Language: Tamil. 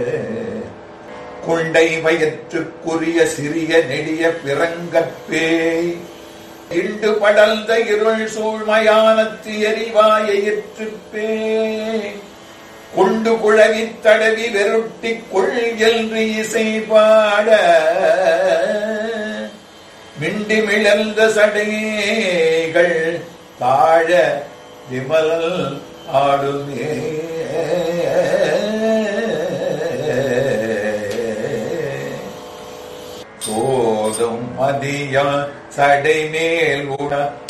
கொண்டை வயிற்றுக்குரிய சிறிய நெடிய பிறங்கப்பேய் இண்டு படர்ந்த இருள் சூழ்மயானத்து எரிவாயிற்றுப்பே கொண்டு குழவித் தடவி வெருட்டிக் கொள் என்று இசை பாட மிண்டி மிளர்ந்த சடைகள் தாழ விமல் ஆடுமே சோதும் மதியா சடை மேல் உட